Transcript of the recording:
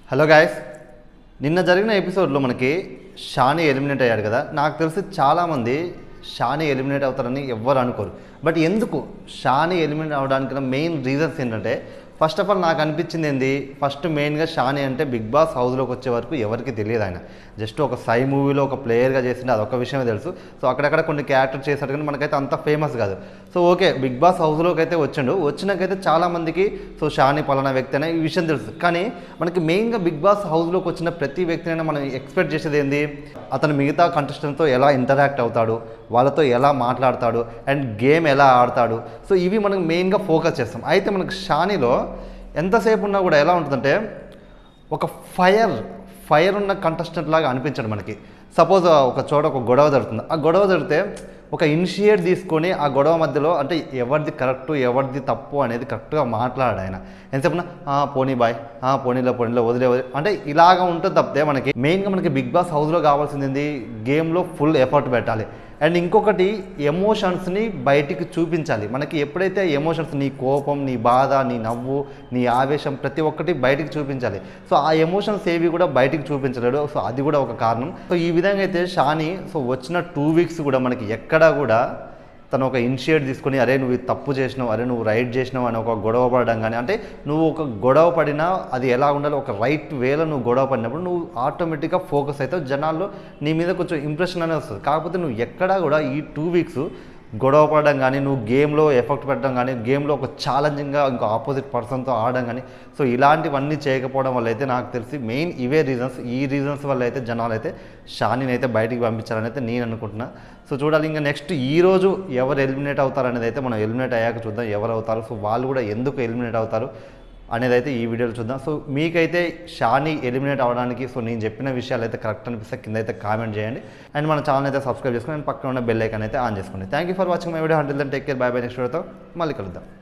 hello guys నిన్న జరిగిన ఎపిసోడ్లో మనకి షాని ఎలిమినేట్ అయ్యాడు కదా నాకు తెలిసి చాలామంది షాని ఎలిమినేట్ అవుతారని ఎవ్వరు అనుకోరు బట్ ఎందుకు షాని ఎలిమినేట్ అవడానికి మెయిన్ రీజన్స్ ఏంటంటే ఫస్ట్ ఆఫ్ ఆల్ నాకు అనిపించింది ఏంది ఫస్ట్ మెయిన్గా షాని అంటే బిగ్ బాస్ హౌస్లోకి వచ్చే వరకు ఎవరికి తెలియదు ఆయన జస్ట్ ఒక సై మూవీలో ఒక ప్లేయర్గా చేసిండే అదొక విషయమే తెలుసు సో అక్కడక్కడ కొన్ని క్యారెక్టర్ చేశాడు కానీ మనకైతే అంత ఫేమస్ కాదు సో ఓకే బిగ్ బాస్ హౌస్లోకి అయితే వచ్చిండు వచ్చినాకైతే చాలామందికి సో షాని పలానా వ్యక్తి అనే ఈ విషయం తెలుసు కానీ మనకి మెయిన్గా బిగ్ బాస్ హౌస్లోకి వచ్చిన ప్రతి వ్యక్తినైనా మనం ఎక్స్పెక్ట్ చేసేది ఏంది అతను మిగతా కంటెస్టెంట్తో ఎలా ఇంటరాక్ట్ అవుతాడు వాళ్ళతో ఎలా మాట్లాడతాడు అండ్ గేమ్ ఎలా ఆడతాడు సో ఇవి మనం మెయిన్గా ఫోకస్ చేస్తాం అయితే మనకి షానీలో ఎంతసేపు ఉన్నా కూడా ఎలా ఉంటుందంటే ఒక ఫైర్ ఫైర్ ఉన్న కంటెస్టెంట్ లాగా అనిపించడు మనకి సపోజ్ ఒక చోట ఒక గొడవ జరుగుతుంది ఆ గొడవ జరిగితే ఒక ఇనిషియేట్ తీసుకొని ఆ గొడవ మధ్యలో అంటే ఎవరిది కరెక్ట్ ఎవరిది తప్పు అనేది కరెక్ట్గా మాట్లాడాడు ఆయన ఎంతసేపు పోనీ బాయ్ ఆ, పోనీలో పోనీలో వదిలే వదిలే అంటే ఇలాగా ఉంటుంది తప్పితే మనకి మెయిన్గా మనకి బిగ్ బాస్ హౌస్లో కావాల్సింది ఏంది గేమ్లో ఫుల్ ఎఫర్ట్ పెట్టాలి అండ్ ఇంకొకటి ఎమోషన్స్ని బయటికి చూపించాలి మనకి ఎప్పుడైతే ఎమోషన్స్ నీ కోపం నీ బాధ నీ నవ్వు నీ ఆవేశం ప్రతి ఒక్కటి బయటికి చూపించాలి సో ఆ ఎమోషన్స్ ఏవి కూడా బయటికి చూపించలేడు సో అది కూడా ఒక కారణం సో ఈ విధంగా అయితే షాని సో వచ్చిన టూ వీక్స్ కూడా మనకి ఎక్కడా కూడా తను ఒక ఇనిషియేట్ తీసుకొని అరే నువ్వు ఇది తప్పు చేసినావు అరే నువ్వు రైట్ చేసినావు అని ఒక గొడవ పడడం కానీ అంటే నువ్వు ఒక గొడవ పడినా అది ఎలా ఉండాలి ఒక రైట్ వేలో నువ్వు గొడవ పడినప్పుడు నువ్వు ఆటోమేటిక్గా ఫోకస్ అవుతావు జనాల్లో నీ మీద కొంచెం ఇంప్రెషన్ అనేది వస్తుంది కాకపోతే నువ్వు ఎక్కడా కూడా ఈ టూ వీక్స్ గొడవ పడడం కానీ నువ్వు గేమ్లో ఎఫెక్ట్ పెట్టడం కానీ గేమ్లో ఒక ఛాలెంజింగ్గా ఇంకో ఆపోజిట్ పర్సన్తో ఆడడం కానీ సో ఇలాంటివన్నీ చేయకపోవడం వల్ల అయితే నాకు తెలిసి మెయిన్ ఇవే రీజన్స్ ఈ రీజన్స్ వల్ల అయితే జనాలు అయితే షానీని అయితే బయటికి పంపించాలని అయితే నేను అనుకుంటున్నా సో చూడాలి ఇంకా నెక్స్ట్ ఈ రోజు ఎవరు ఎలిమినేట్ అవుతారు అనేది అయితే మనం ఎలిమినేట్ అయ్యాక చూద్దాం ఎవరు అవుతారు సో వాళ్ళు కూడా ఎందుకు ఎలిమినేట్ అవుతారు అనేది అయితే ఈ వీడియోలో చూద్దాం సో మీకైతే షాని ఎలిమినేట్ అవ్వడానికి సో నేను చెప్పిన విషయాలు అయితే కరెక్ట్ అనిపిస్తే కింద అయితే కామెంట్ చేయండి అండ్ మన ఛానల్ అయితే సబ్స్క్రైబ్ చేసుకుని అండ్ పక్కన ఉన్న బెల్ ఐకాన్ అయితే ఆన్ చేసుకోండి thank you for watching my video hundred take care bye bye next వీడియోతో మళ్ళీ కలుద్దాం